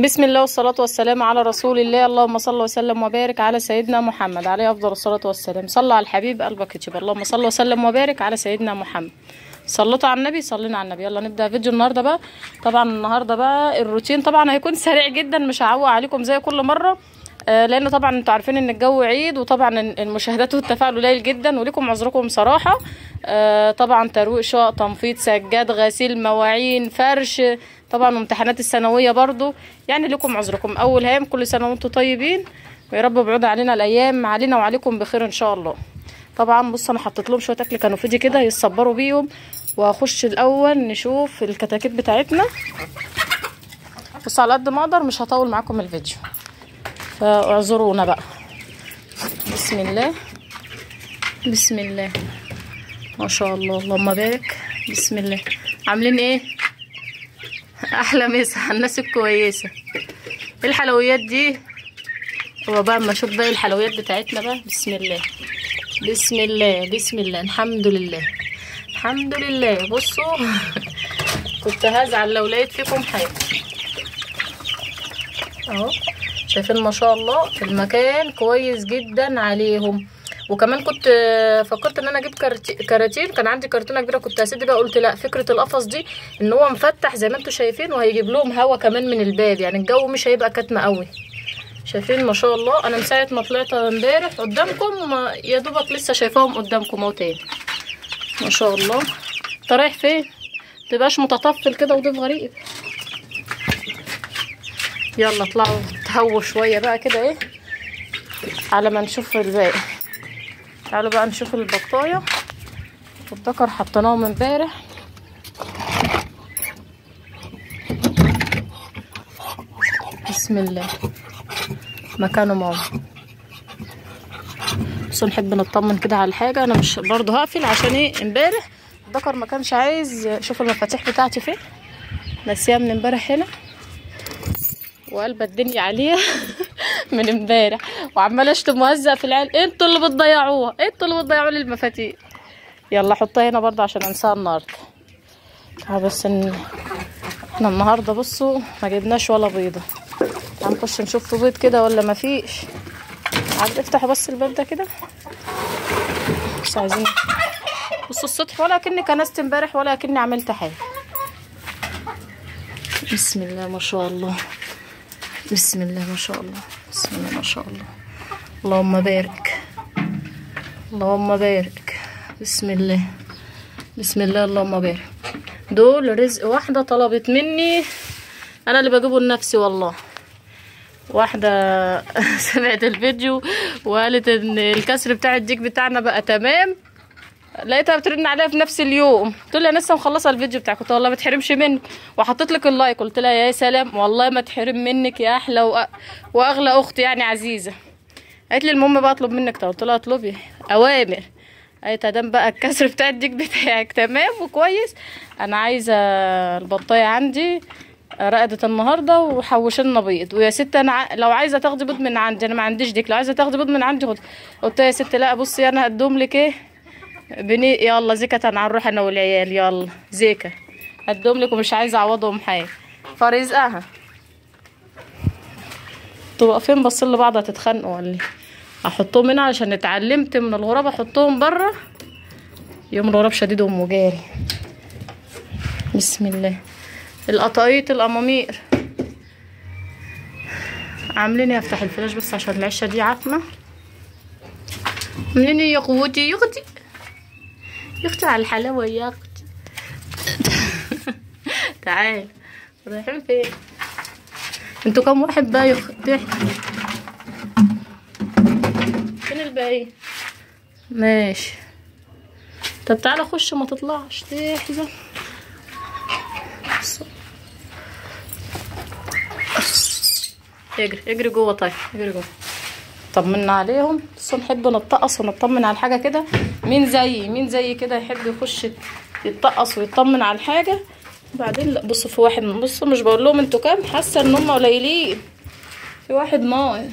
بسم الله والصلاة والسلام على رسول الله اللهم صل وسلم وبارك على سيدنا محمد عليه أفضل الصلاة والسلام صلى على الحبيب قلبك يجيب اللهم صل وسلم وبارك على سيدنا محمد صليتوا على النبي صلينا على النبي يلا نبدأ فيديو النهاردة بقى طبعا النهاردة بقى الروتين طبعا هيكون سريع جدا مش هعوق عليكم زي كل مرة آه، لان طبعا انتوا عارفين ان الجو عيد وطبعا المشاهدات والتفاعل قليل جدا ولكم عذركم صراحه آه، طبعا ترويق شقق تنفيض سجاد غسيل مواعين فرش طبعا امتحانات الثانويه برضو يعني لكم عذركم اول هام كل سنه وانتم طيبين ويا رب بعود علينا الايام علينا وعليكم بخير ان شاء الله طبعا بص انا حطيت لهم شويه اكل كانوا فيدي كده يتصبروا بيهم وهخش الاول نشوف الكتاكيت بتاعتنا بص على قد ما اقدر مش هطول معاكم الفيديو فاعذرونا بقى بسم الله بسم الله ما شاء الله اللهم بارك بسم الله عاملين ايه احلى مسا على الناس الكويسه ايه الحلويات دي هو بقى اما اشوف باقي الحلويات بتاعتنا بقى بسم الله بسم الله بسم الله الحمد لله الحمد لله بصوا كنت هزعل لو لقيت فيكم حاجه اهو شايفين ما شاء الله المكان كويس جدا عليهم وكمان كنت فكرت ان انا اجيب كراتين كان عندي كرتونه كبيره كنت هسد بقى قلت لا فكره القفص دي ان هو مفتح زي ما انتم شايفين وهيجيب لهم هوا كمان من الباب يعني الجو مش هيبقى كاتمه قوي شايفين ما شاء الله انا من ساعه ما طلعت امبارح قدامكم يا دوبك لسه شايفاهم قدامكم اهو تاني ما شاء الله انت رايح فين متبقاش متطفل كده وضيف غريب يلا اطلعوا تهووا شويه بقى كده ايه على ما نشوف الباقي تعالوا بقى نشوف البطايه والذكر حطيناهم امبارح بسم الله مكانه ماما بس نحب نطمن كده على الحاجه انا مش برضه هقفل عشان ايه امبارح الذكر ما كانش عايز شوف المفاتيح بتاعتي فين ناسيها من امبارح هنا وقلبة الدنيا عليها من امبارح وعماله اشتم وهزق في العيال انتوا اللي بتضيعوها انتوا اللي بتضيعوا لي المفاتيح يلا حطها هنا برضه عشان انساها النهارده بس ان احنا النهارده بصوا ما جبناش ولا بيضه هنخش نشوف في بيض كده ولا ما فيش عاد افتحوا بس الباب ده كده بس عايزين بصوا السطح ولا كني كنست امبارح ولا كني عملت حاجه بسم الله ما شاء الله بسم الله ما شاء الله بسم الله ما شاء الله اللهم بارك اللهم بارك بسم الله بسم الله اللهم بارك دول رزق واحدة طلبت مني انا اللي بجيبه لنفسي والله واحدة سمعت الفيديو وقالت ان الكسر بتاع الديك بتاعنا بقى تمام لقيتها بترن عليا في نفس اليوم قلت لها لسه مخلصه الفيديو بتاعك قلت والله ما تحرمش منك وحطيت لك اللايك قلت لها يا سلام والله ما تحرم منك يا احلى وأ... واغلى اخت يعني عزيزه قالت لي المهم بقى اطلب منك طب قلت لها اطلبي اوامر قالت ادام بقى الكسر بتاع الديك بتاعك تمام وكويس انا عايزه البطايه عندي رقدت النهارده وحوش لنا بيض ويا ست انا ع... لو عايزه تاخدي بيض من عندي انا ما عنديش ديك لو عايزه تاخدي بيض من عندي خد قلت لها يا ست لا بصي انا هدوم لك ايه بني يلا زكة هنروح انا والعيال يلا زكة هدوم لك ومش عايزه اعوضهم حاجه فرزقها انتوا واقفين باصين لبعض هتتخانقوا ولا احطهم هنا عشان اتعلمت من الغراب احطهم بره يوم الغراب شديد ام جاري بسم الله القطايط الامامير عاملين ايه افتح الفلاش بس عشان العشه دي عتمه عاملين ايه يا قوتي يا اختي يا اختي على الحلاوه يا اختي تعال رايحين فين انتوا كام واحد بقى يا اختي فين الباقي ماشي طب تعالى خش ما تطلعش تحزن اجري اجري جوه طيب اجري جوه طمنا عليهم بس نحب نتقص ونطمن على الحاجه كده مين زيي مين زيي كده يحب يخش يتقص ويطمن على الحاجه وبعدين لا بصوا في واحد بصوا مش بقول لهم انتوا كام حاسه ان هم قليلين في واحد ناقص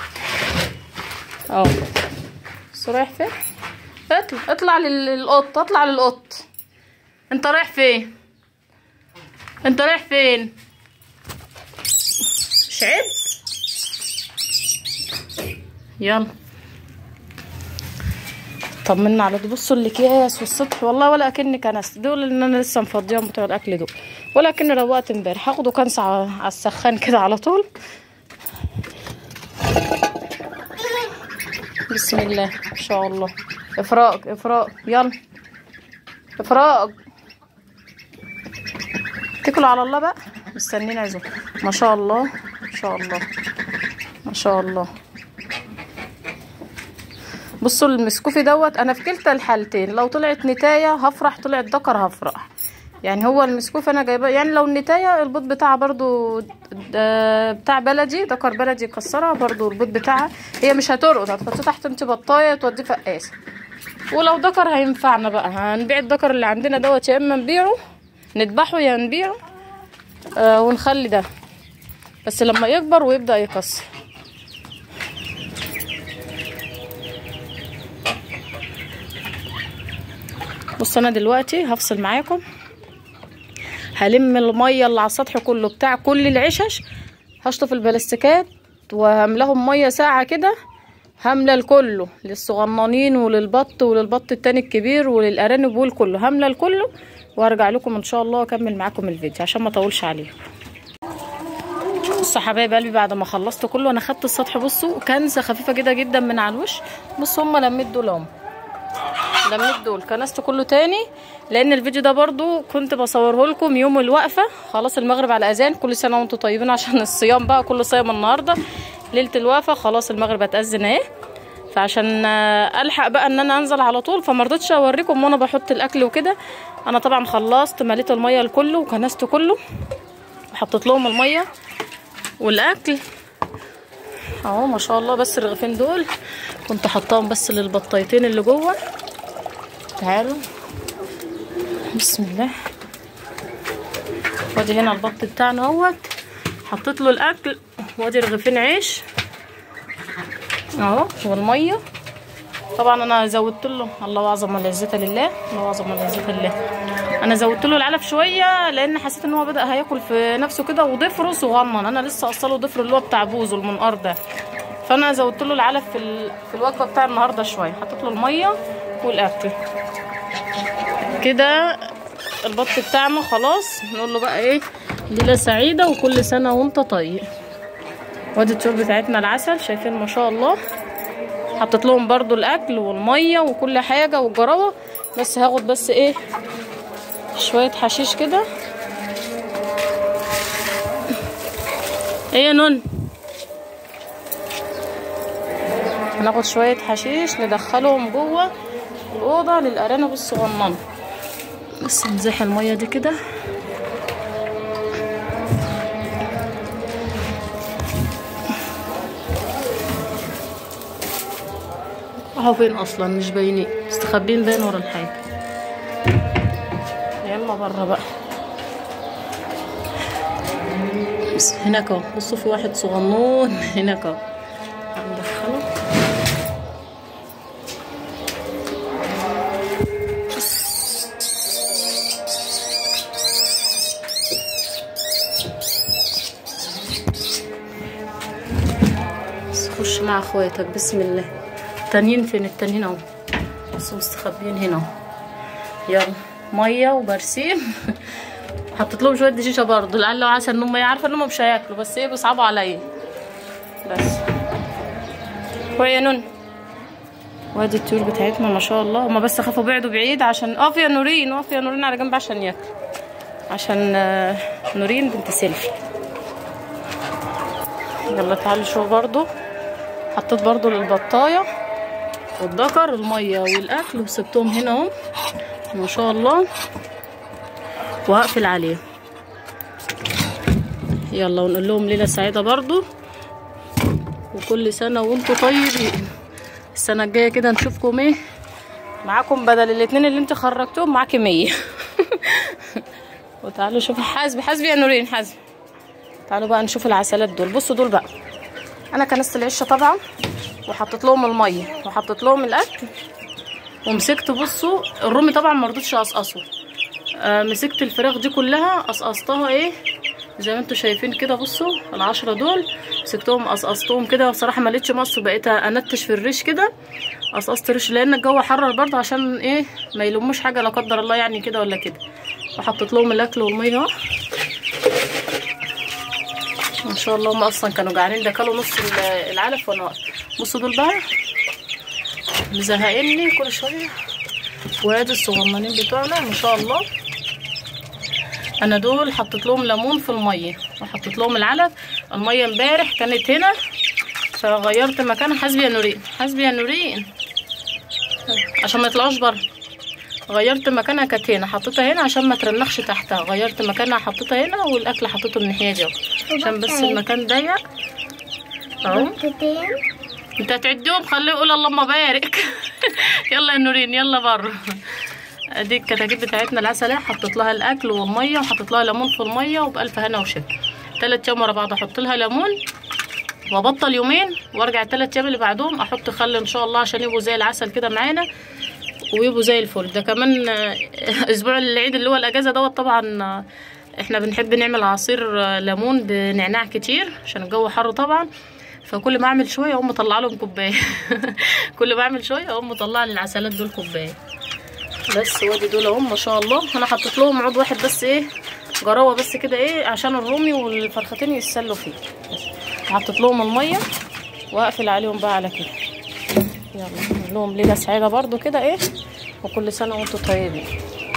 اهو بس رايح فين اطلع اطلع للقط اطلع للقط انت رايح فين انت رايح فين مش عيب يلا طمنا على دول بصوا الاكياس والسطح والله ولا اكني كنست دول اللي انا لسه مفضيهم بتوع الاكل دول ولا اكني روقت امبارح هاخده كنس على على السخان كده على طول بسم الله ما شاء الله افراج افراج يلا افراج اتكلوا على الله بقى مستنيين عزوم ما شاء الله ما شاء الله ما شاء الله بصوا المسكوفي دوت انا في كلتا الحالتين لو طلعت نتايه هفرح طلعت ذكر هفرح يعني هو المسكوف انا جايباه يعني لو النتايه البيض بتاعها برضو د- بتاع بلدي ذكر بلدي يكسرها برضو البيض بتاعها هي مش هترقد هتحطيه تحت انت بطايه توديه فقاسه ولو ذكر هينفعنا بقى هنبيع الذكر اللي عندنا دوت يا اما نبيعه نذبحه يا نبيعه آه ونخلي ده بس لما يكبر ويبدأ يكسر بص انا دلوقتي هفصل معاكم هلم الميه اللي على السطح كله بتاع كل العشش هشطف البلاستيكات وهملاهم ميه ساعه كده هملى الكله للصغننين وللبط وللبط التاني الكبير وللارانب والكله هملى الكله وهرجع لكم ان شاء الله واكمل معاكم الفيديو عشان ما اطولش عليكم بصوا حبايب قلبي بعد ما خلصت كله انا خدت السطح بصوا كنسه خفيفه كده جدا من على الوش بصوا هما لميت دول اهم لميت دول كنست كله تاني لان الفيديو ده برضو كنت بصوره لكم يوم الوقفه خلاص المغرب على اذان كل سنه وانتم طيبين عشان الصيام بقى كله صيام النهارده ليله الوقفه خلاص المغرب هتاذن اهي فعشان آه، الحق بقى ان انا انزل على طول فما رضيتش اوريكم وانا بحط الاكل وكده انا طبعا خلصت مليت الميه لكله وكنست كله وحطيت لهم الميه والاكل اهو ما شاء الله بس الرغيفين دول كنت حطاهم بس للبطايتين اللي جوه تعالوا بسم الله وادي هنا البط بتاعنا اهوت حطيت له الاكل وادي رغيفين عيش اهو والميه طبعا انا زودت له الله اعظم والعزه لله الله اعظم والعزه لله انا زودت له العلف شويه لان حسيت ان هو بدا هياكل في نفسه كده وضفره صغنن انا لسه اصله ضفر اللي هو بتاع بوزه المنقار ده فانا زودت له العلف في ال... في الوجبه بتاع النهارده شويه حطيت له الميه والاكل كده البط بتاعنا خلاص نقول له بقى ايه ليله سعيده وكل سنه وانت طيب وادي الطيور بتاعتنا العسل شايفين ما شاء الله حطيت لهم برضو الاكل والميه وكل حاجه والجراوه بس هاخد بس ايه شويه حشيش كده ايه يا نون هناخد شويه حشيش ندخلهم جوه الاوضه للارانب الصغننه بس نزيح الميه دي كده اهو فين اصلا مش باينين مستخبين بين ورا الحاجه يلا بره بقى بس هناك اهو بصوا في واحد صغنون هناك اهو هندخله بس خش مع اخواتك بسم الله التانيين فين التانيين اهو بس مستخبيين هنا اهو يلا ميه وبرسيم حطيت لهم شويه دشيشه برضه لعل وعسى ان هم عارفه ان هم مش هياكلوا بس ايه بيصعبوا عليا بس هو يا نون وادي الطيور بتاعتنا ما شاء الله هما بس خافوا بعدوا بعيد عشان اقف يا نورين اقف يا نورين على جنب عشان ياكل عشان آه، نورين بنت سيلفي يلا تعالوا شوف برضو حطيت برضو للبطايه والذكر الميه والاكل وسبتهم هنا اهو ما شاء الله وهقفل عليهم يلا ونقول لهم ليله سعيده برضو وكل سنه وانتم طيبين السنه الجايه كده نشوفكم ايه معاكم بدل الاتنين اللي انت خرجتهم معاكي مية وتعالوا شوفوا حاسبي حاسبي يا نورين حاسبي تعالوا بقى نشوف العسلات دول بصوا دول بقى انا كنست العشه طبعا وحطيت لهم الميه وحطيت لهم الاكل ومسكت بصوا الرومي طبعا ما رضيتش اقصقصه آه مسكت الفراخ دي كلها قصقصتها ايه زي ما انتوا شايفين كده بصوا العشرة دول مسكتهم قصقصتهم كده بصراحه ما لقيتش مص بقيت انتش في الريش كده قصقصت ريش لان الجو حرر برضه عشان ايه ما يلموش حاجه لا قدر الله يعني كده ولا كده وحطيت لهم الاكل والميه اهو ما شاء الله هم اصلا كانوا جعانين ده كلوا نص ال- العلف وانا واقفه بصوا دول بقى مزهقني كل شويه وادي الصغننين بتوعنا ما شاء الله انا دول حطيت لهم ليمون في الميه وحطيت لهم العلف الميه امبارح كانت هنا فغيرت مكانها حسبي يا نورين حسبي يا نورين عشان ما يطلعوش بره غيرت مكانها كانت هنا حطيتها هنا عشان ما ترنخش تحتها غيرت مكانها حطيتها هنا والاكل حطيته الناحيه دي اهو عشان بس المكان ضيق اهو بطتين انت هتعديهم خليه يقول اللهم بارك يلا يا نورين يلا بره ادي الكتاكيت بتاعتنا العسلية حطيت لها الاكل والميه وحطيت لها ليمون في الميه وبالف هنا وشفا تلات ايام ورا بعض احط لها ليمون وابطل يومين وارجع التلات ايام اللي بعدهم احط خل ان شاء الله عشان يبقوا زي العسل كده معانا ويبقوا زي الفل ده كمان آه، اسبوع العيد اللي هو الاجازه دوت طبعا آه، احنا بنحب نعمل عصير آه، ليمون بنعناع كتير عشان الجو حر طبعا فكل ما اعمل شويه اقوم مطلع لهم كوبايه كل ما اعمل شويه اقوم مطلع للعسلات دول كوبايه بس وادي دول اهم ما شاء الله انا حطيت لهم عود واحد بس ايه جراوه بس كده ايه عشان الرومي والفرختين يتسلوا فيه بس حطيت لهم الميه واقفل عليهم بقى على كده يلا نقول لهم ليله سعيده برضو كده ايه وكل سنه وانتم طيبين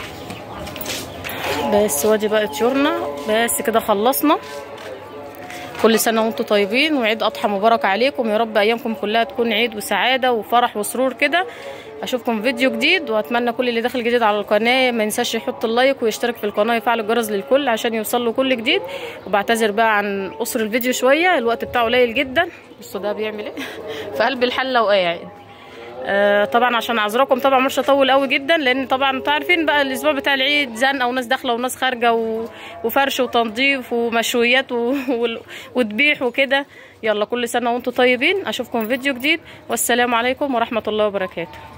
بس وادي بقى طيورنا بس كده خلصنا كل سنه وانتم طيبين وعيد اضحى مبارك عليكم يا رب ايامكم كلها تكون عيد وسعاده وفرح وسرور كده اشوفكم في فيديو جديد واتمنى كل اللي داخل جديد على القناه ما ينساش يحط اللايك ويشترك في القناه ويفعل الجرس للكل عشان يوصل له كل جديد وبعتذر بقى عن قصر الفيديو شويه الوقت بتاعه قليل جدا بصوا ده بيعمل ايه في قلب الحله وقاعد آه طبعا عشان اعذركم طبعا مش هطول قوي جدا لان طبعا انتوا عارفين بقى الاسبوع بتاع العيد زنقه وناس داخله وناس خارجه و... وفرش وتنظيف ومشويات و... وال- وذبيح وكده يلا كل سنه وانتم طيبين اشوفكم في فيديو جديد والسلام عليكم ورحمه الله وبركاته